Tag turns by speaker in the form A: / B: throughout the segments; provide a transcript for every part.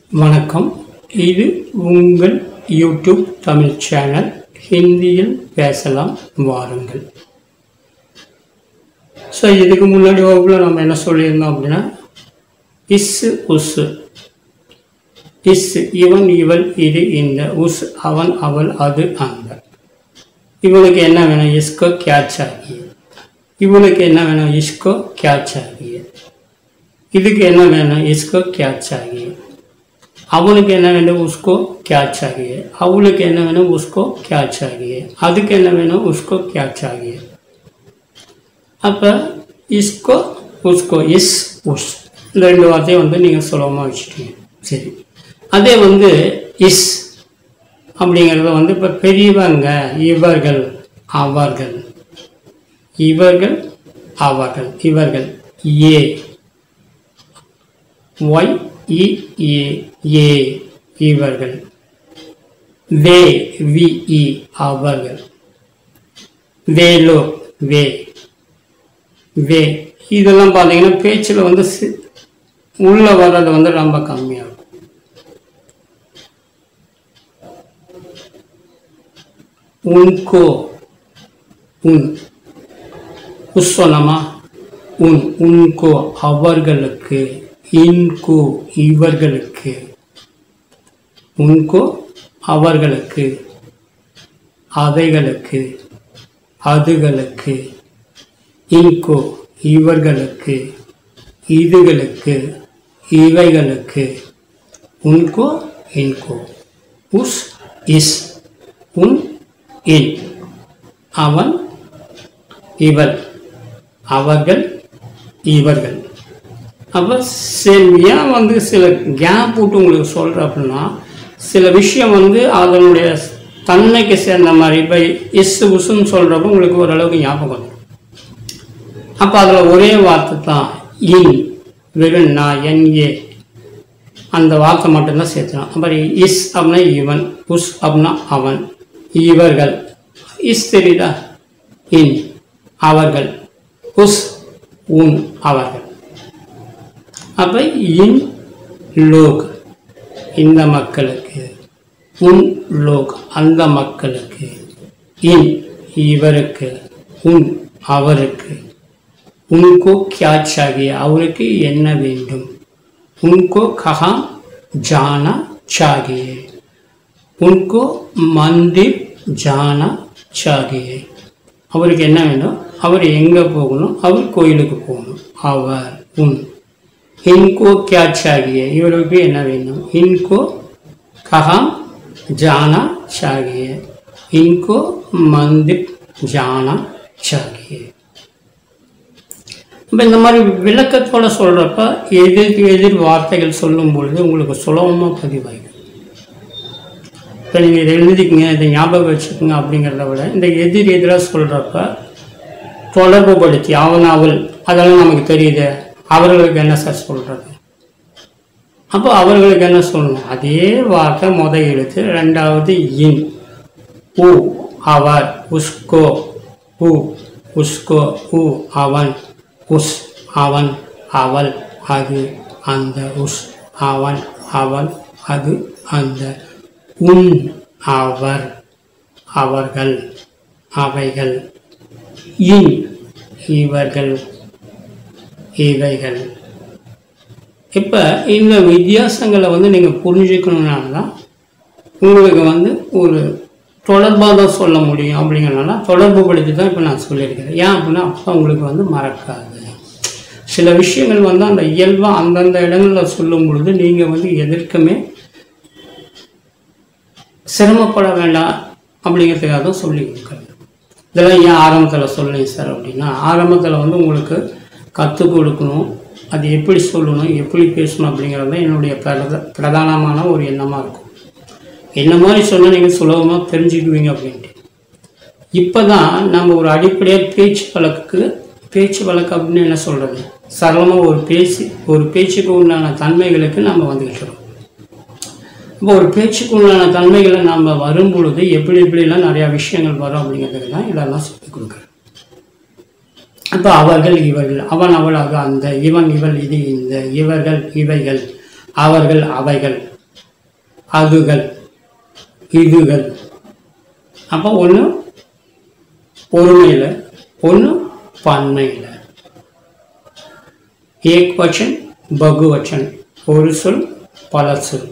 A: வணக்கம் இது உங்கள் யூடியூப் தமிழ் சேனல் ஹிந்தியில் பேசலாம் வாருங்கள் ஸோ இதுக்கு முன்னாடி வகுப்பில் நம்ம என்ன சொல்லியிருந்தோம் அப்படின்னா இஸ் உஸ் இஸ் இவன் இவள் இது இந்த உஸ் அவன் அவள் அது அந்த இவனுக்கு என்ன வேணும் இஸ்கோ கேட்ச் ஆகிய இவனுக்கு என்ன வேணும் இஸ்கோ கேட்ச் ஆகிய இதுக்கு என்ன வேணும் இஸ்கோ கேட்ச் ஆகிய அவனுக்கு என்ன வேணும் உஸ்கோ கேட்ச் ஆகிய அவளுக்கு என்ன வேணும் உஸ்கோ கேட்ச் ஆகிய அதுக்கு என்ன வேணும் உஸ்கோ கேட்ச் ஆகிய அப்போ இஸ்கோ உஸ்கோ இஸ் உஸ் இந்த ரெண்டு வார்த்தையை வந்து நீங்கள் சுலபமாக வச்சுட்டீங்க சரி அதே வந்து இஸ் அப்படிங்கிறத வந்து இப்போ பெரியவங்க இவர்கள் அவர்கள் இவர்கள் அவர்கள் இவர்கள் ஏ ஒய் இ ஏ ஏ இவர்கள் வே வி இ அவர்கள் வேலோ வே வே இதெல்லாம் பார்த்தீங்கன்னா பேச்சில் வந்து சி- உள்ள வர்றது வந்து ரொம்ப கம்மியாக இருக்கும் உன்கோ உன் உஸ் சொன்னமா உன் உன்கோ அவர்களுக்கு இன்கோ இவர்களுக்கு உன்கோ அவர்களுக்கு அவைகளுக்கு அதுகளுக்கு இன்கோ இவர்களுக்கு இதுகளுக்கு இவைகளுக்கு உன்கோ இன்கோ உஸ் இஸ் உன் இன் அவன் இவள் அவர்கள் இவர்கள் அப்போ சரி ஏன் வந்து சில கேப் விட்டு உங்களுக்கு சொல்கிறேன் அப்படின்னா சில விஷயம் வந்து அதனுடைய தன்மைக்கு சேர்ந்த மாதிரி இப்போ இஸ் உசுன்னு சொல்கிறப்ப உங்களுக்கு ஓரளவுக்கு ஞாபகம் வரும் அப்போ அதில் ஒரே வார்த்தை தான் இன் வெறும் நான் என் ஏ அந்த வார்த்தை மட்டும்தான் சேர்த்துலாம் அப்புறம் இஸ் அப்படின்னா இவன் உஸ் அப்படின்னா அவன் இவர்கள் இஸ் தெரியுதா இன் அவர்கள் உஸ் உன் அவர்கள் அப்போ இன் லோக் இந்த மக்களுக்கு உன் லோக் அந்த மக்களுக்கு இன் இவருக்கு உன் அவருக்கு உன்கோ क्या चाहिए அவருக்கு என்ன வேண்டும் உன்கோ கஹா ஜானா चाहिए உன்கோ மந்திர் ஜானா चाहिए அவருக்கு என்ன வேணும் அவர் எங்கே போகணும் அவர் கோயிலுக்கு போகணும் அவர் உன் இன்கோ क्या चाहिए இவருக்கு என்ன வேணும் இன்கோ கஹா ஜானா चाहिए இன்கோ மந்திர் ஜானா चाहिए இப்போ இந்த மாதிரி விளக்கத்தோட சொல்கிறப்ப எதிர் எதிர் வார்த்தைகள் சொல்லும் பொழுது உங்களுக்கு சுலபமாக பதிவாகும் இப்போ நீங்கள் இதை எழுதிக்கங்க இதை ஞாபகம் வச்சுக்கோங்க அப்படிங்கிறத விட இந்த எதிர் எதிராக சொல்கிறப்ப தொடர்பு படுத்தி அவன் அவள் அதெல்லாம் நமக்கு தெரியுது அவர்களுக்கு என்ன சார் சொல்கிறது அப்போ அவர்களுக்கு என்ன சொல்லணும் அதே வார்த்தை முத எழுத்து ரெண்டாவது இன் உ அவர் உஸ்கோ உ உஸ்கோ உ அவன் உஸ் அவன் அவள் அது அந்த உஸ் அவன் அவள் அது அந்த உன் அவர் அவர்கள் அவைகள் இன் இவர்கள் இவைகள் இப்போ இந்த வித்தியாசங்களை வந்து நீங்கள் புரிஞ்சுக்கணுன்னால தான் உங்களுக்கு வந்து ஒரு தொடர்பாக தான் சொல்ல முடியும் அப்படிங்கிறனால தொடர்பு படுத்தி தான் இப்போ நான் சொல்லியிருக்கிறேன் ஏன் அப்படின்னா அப்போ உங்களுக்கு வந்து மறக்காது சில விஷயங்கள் வந்து அந்த இயல்பாக அந்தந்த இடங்களில் சொல்லும் பொழுது நீங்கள் வந்து எதற்குமே சிரமப்பட வேண்டாம் அப்படிங்கிறதுக்காக தான் சொல்லி கொடுக்குறேன் இதெல்லாம் ஏன் ஆரம்பத்தில் சொல்லுங்க சார் அப்படின்னா ஆரம்பத்தில் வந்து உங்களுக்கு கற்றுக் கொடுக்கணும் அது எப்படி சொல்லணும் எப்படி பேசணும் அப்படிங்கிறது தான் என்னுடைய பிரத பிரதானமான ஒரு எண்ணமாக இருக்கும் என்ன மாதிரி சொன்னால் நீங்கள் சுலபமாக தெரிஞ்சுக்குவீங்க அப்படின்ட்டு இப்போ தான் நம்ம ஒரு அடிப்படையாக பேச்சு வழக்குக்கு பேச்சு வழக்கு அப்படின்னு என்ன சொல்கிறது சரளமாக ஒரு பேச்சு ஒரு பேச்சுக்கு உண்டான தன்மைகளுக்கு நம்ம வந்துக்கிட்டோம் இப்போ ஒரு பேச்சுக்கு உண்டான தன்மைகளை நம்ம வரும் பொழுது எப்படி எப்படிலாம் நிறையா விஷயங்கள் வரும் அப்படிங்கிறதுக்கு தான் இதெல்லாம் சொல்லிக் கொடுக்குறேன் அப்போ அவர்கள் இவர்கள் அவன் அவள் அது அந்த இவன் இவள் இது இந்த இவர்கள் இவைகள் அவர்கள் அவைகள் அதுகள் இதுகள் அப்போ ஒன்று ஒருமையில் ஒன்று பன்மையில் ஏக் வச்சன் பகுவச்சன் ஒரு சொல் பல சொல்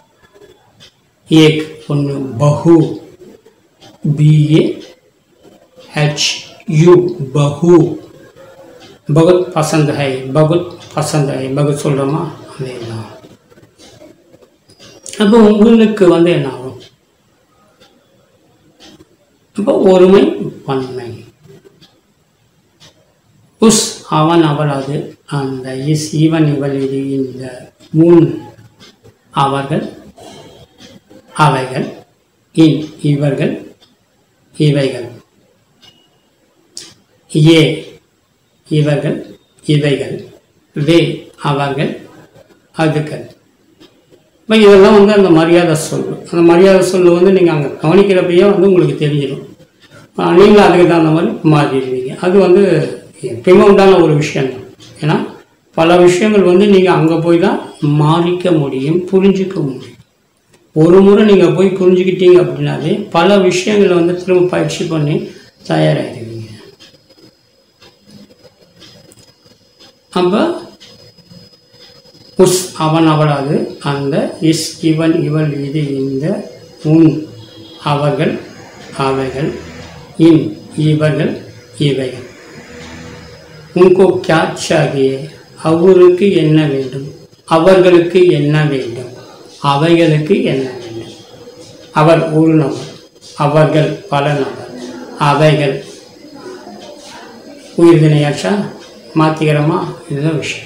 A: ஏக் ஒன்று பஹு பிஏ ஹெச் யு பஹு பகுத் பசந்த் ஹை பகுத் பசந்த் ஹை பகுத் சொல்கிறோமா அதே தான் அப்போ உங்களுக்கு வந்து என்ன ஆகும் அப்போ ஒருமை பன்மை உஸ் அவன் அவள் அது அந்த இஸ் இவன் இவள் இது இந்த முன் அவர்கள் அவைகள் இன் இவர்கள் இவைகள் ஏ இவர்கள் இவைகள் வே அவர்கள் அதுகள் இப்போ இதெல்லாம் வந்து அந்த மரியாதை சொல் அந்த மரியாதை சொல் வந்து நீங்கள் அங்கே கவனிக்கிறப்பயே வந்து உங்களுக்கு தெரிஞ்சிடும் ஆஹ் நீங்களும் அதுக்கு தகுந்த மாதிரி மாறிடுவீங்க அது வந்து எப்பயுமே உண்டான ஒரு விஷயம்தான் ஏன்னா பல விஷயங்கள் வந்து நீங்கள் அங்கே போய் தான் மாறிக்க முடியும் புரிஞ்சிக்க முடியும் ஒரு முறை நீங்கள் போய் புரிஞ்சுக்கிட்டீங்க அப்படின்னாலே பல விஷயங்களை வந்து திரும்ப பயிற்சி பண்ணி தயாராகிடுவீங்க அப்போ உஸ் அவன் அவளாது அந்த இஸ் இவன் இவள் இது இந்த உன் அவர்கள் அவைகள் இன் இவர்கள் இவைகள் உன்கோ क्या चाहिए அவருக்கு என்ன வேண்டும் அவர்களுக்கு என்ன வேண்டும் அவைகளுக்கு என்ன வேண்டும் அவர் ஒரு நபர் அவர்கள் பல நபர் அவைகள் உயிர்தினையாச்சா மாற்றிக்கிறோமா இதுதான் விஷயம்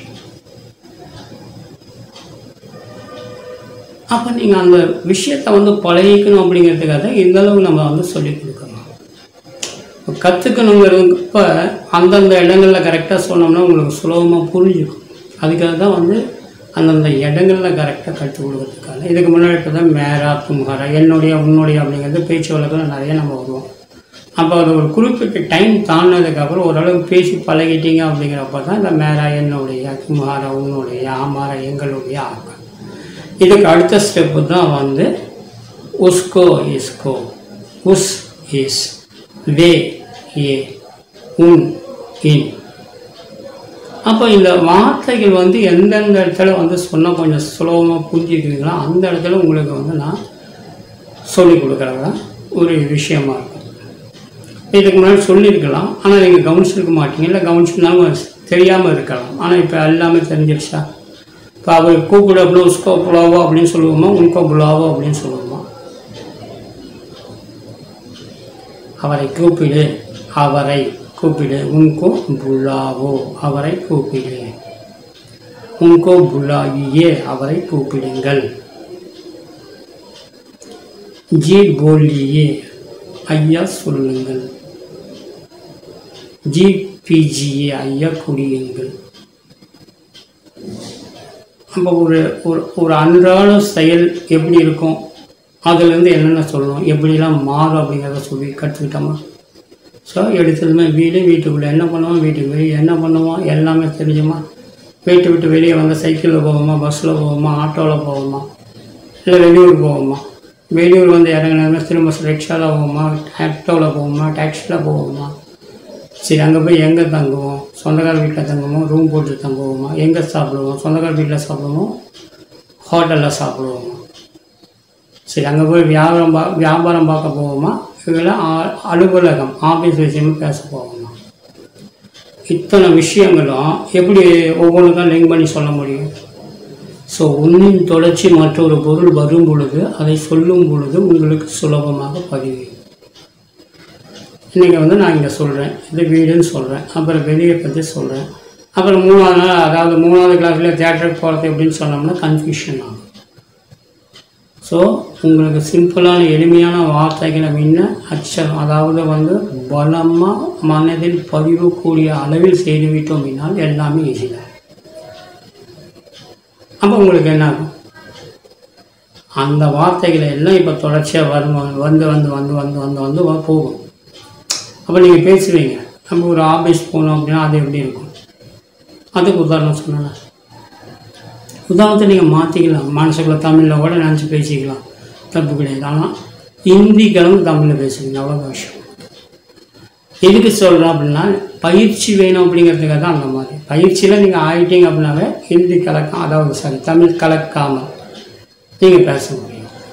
A: அப்போ நீங்கள் அந்த விஷயத்தை வந்து பழகிக்கணும் அப்படிங்கிறதுக்காக தான் இந்த அளவு நம்ம வந்து சொல்லிக் கொடுக்கணும் கற்றுக்கணுங்கிறதுப்ப அந்தந்த இடங்களில் கரெக்டாக சொன்னோம்னா உங்களுக்கு சுலபமாக புரிஞ்சுக்கும் அதுக்காக தான் வந்து அந்தந்த இடங்களில் கரெக்டாக கற்றுக் கொடுக்கறதுக்காக இதுக்கு முன்னாடி இப்போ தான் மேரா தும்ஹாரா என்னுடைய உன்னுடைய அப்படிங்கிறது பேச்சு வழக்கில் நிறைய நம்ம வருவோம் அப்போ அது ஒரு குறிப்பிட்ட டைம் தாண்டினதுக்கப்புறம் ஓரளவு பேசி பழகிட்டீங்க அப்படிங்கிறப்ப தான் இந்த மேரா என்னுடைய தும்ஹாரா உன்னுடைய ஆமாரா எங்களுடைய ஆக்கள் இதுக்கு அடுத்த ஸ்டெப்பு தான் வந்து உஸ்கோ இஸ்கோ உஸ் இஸ் வே ஏ உன் இன் அப்போ இந்த வார்த்தைகள் வந்து எந்தெந்த இடத்துல வந்து சொன்னால் கொஞ்சம் சுலபமாக புரிஞ்சுக்கிறீங்களோ அந்த இடத்துல உங்களுக்கு வந்து நான் சொல்லிக் கொடுக்குறதா ஒரு விஷயமா இருக்கும் இதுக்கு முன்னாடி சொல்லியிருக்கலாம் ஆனால் நீங்கள் கவனிச்சிருக்க மாட்டீங்க இல்லை கவனிச்சிருந்தாலும் தெரியாமல் இருக்கலாம் ஆனால் இப்போ எல்லாமே தெரிஞ்சிருச்சா இப்போ அவர் கூப்பிட அப்படின்னு உஸ்கோ புலாவோ அப்படின்னு சொல்லுவோமா உன்கோ புலாவோ அப்படின்னு சொல்லுவோமா அவரை கூப்பிடு அவரை கூப்பிடு உன்கோ புலாவோ அவரை கூப்பிடு உன்கோ புலாவியே அவரை கூப்பிடுங்கள் ஜி போலியே ஐயா சொல்லுங்கள் ஜி பிஜியே ஐயா குடியுங்கள் நம்ம ஒரு ஒரு ஒரு அன்றாட செயல் எப்படி இருக்கும் அதுலேருந்து என்னென்ன சொல்லணும் எப்படிலாம் மாறும் அப்படிங்கிறத சொல்லி கற்றுக்கிட்டோமா ஸோ எடுத்ததுமே வீடு வீட்டுக்குள்ளே என்ன பண்ணுவோம் வீட்டுக்கு வெளியே என்ன பண்ணுவோம் எல்லாமே தெரிஞ்சுமா வீட்டை விட்டு வெளியே வந்து சைக்கிளில் போவோமா பஸ்ஸில் போவோமா ஆட்டோவில் போவோமா இல்லை வெளியூர் போவோமா வெளியூர் வந்து இறங்கினதுமே திரும்ப ரிக்ஷாவில் போவோமா ஆட்டோவில் போவோமா டாக்ஸியில் போவோமா சரி அங்கே போய் எங்கே தங்குவோம் சொந்தக்கார வீட்டில் தங்குவோம் ரூம் போட்டு தங்குவோமா எங்கே சாப்பிடுவோம் சொந்தக்கார வீட்டில் சாப்பிடுவோம் ஹோட்டலில் சாப்பிடுவோமா சரி அங்கே போய் வியாபாரம் பா வியாபாரம் பார்க்க போவோமா இல்லை ஆ- அலுவலகம் ஆஃபீஸ் விஷயமா பேச போவோமா இத்தனை விஷயங்களும் எப்படி ஒவ்வொன்றுக்கும் லிங்க் பண்ணி சொல்ல முடியும் ஸோ ஒன்றின் தொடர்ச்சி மற்றொரு பொருள் வரும் பொழுது அதை சொல்லும் பொழுது உங்களுக்கு சுலபமாக பதிவு இன்றைக்கி வந்து நான் இங்கே சொல்கிறேன் இது வீடுன்னு சொல்கிறேன் அப்புறம் வெளியே பற்றி சொல்கிறேன் அப்புறம் மூணாவது நாள் அதாவது மூணாவது கிளாஸில் தேட்டருக்கு போகிறது எப்படின்னு சொன்னோம்னா கன்ஃபியூஷன் ஆகும் ஸோ உங்களுக்கு சிம்பிளான எளிமையான வார்த்தைகளை முன்ன அச்சம் அதாவது வந்து பலமாக மனதில் பதிவக்கூடிய அளவில் செய்துவிட்டோம் அப்படின்னால் எல்லாமே ஈஸி தான் அப்போ உங்களுக்கு என்ன ஆகும் அந்த வார்த்தைகளை எல்லாம் இப்போ தொடர்ச்சியாக வரும் வந்து வந்து வந்து வந்து வந்து வந்து வ- போகும் அப்போ நீங்கள் பேசுவீங்க நம்ம ஒரு ஆஃபீஸ் போனோம் அப்படின்னா அது எப்படி இருக்கும் அதுக்கு உதாரணம் சொன்னேன் உதாரணத்தை நீங்கள் மாற்றிக்கலாம் மனசுக்குள்ள தமிழில் கூட நினச்சி பேசிக்கலாம் தப்பு கிடையாது ஆனால் ஹிந்தி கலந்து தமிழில் பேசுவீங்க அவ்வளோ விஷயம் எதுக்கு சொல்கிறோம் அப்படின்னா பயிற்சி வேணும் அப்படிங்கிறதுக்காக தான் அந்த மாதிரி பயிற்சியில் நீங்கள் ஆயிட்டீங்க அப்படின்னாவே ஹிந்தி கலக்கம் அதாவது சாரி தமிழ் கலக்காமல் நீங்கள் பேச முடியும்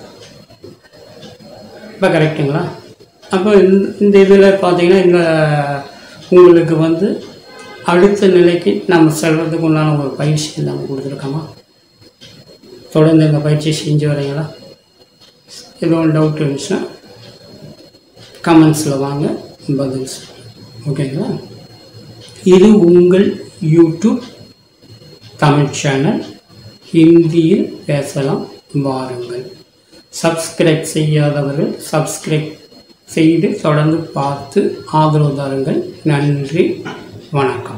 A: இப்போ கரெக்டுங்களா அப்போ இந்த இந்த இதில் பார்த்தீங்கன்னா இந்த உங்களுக்கு வந்து அடுத்த நிலைக்கு நம்ம செல்வதுக்கு உண்டான ஒரு பயிற்சி நம்ம கொடுத்துருக்கோமா தொடர்ந்து இந்த பயிற்சி செஞ்சு வரீங்களா எதுவும் டவுட் இருந்துச்சுன்னா கமெண்ட்ஸில் வாங்க பதில் சொல்லுங்க ஓகேங்களா இது உங்கள் யூடியூப் தமிழ் சேனல் ஹிந்தியில் பேசலாம் வாருங்கள் சப்ஸ்கிரைப் செய்யாதவர்கள் சப்ஸ்கிரைப் செய்து தொடர்ந்து பார்த்து ஆதரவு தாருங்கள் நன்றி வணக்கம்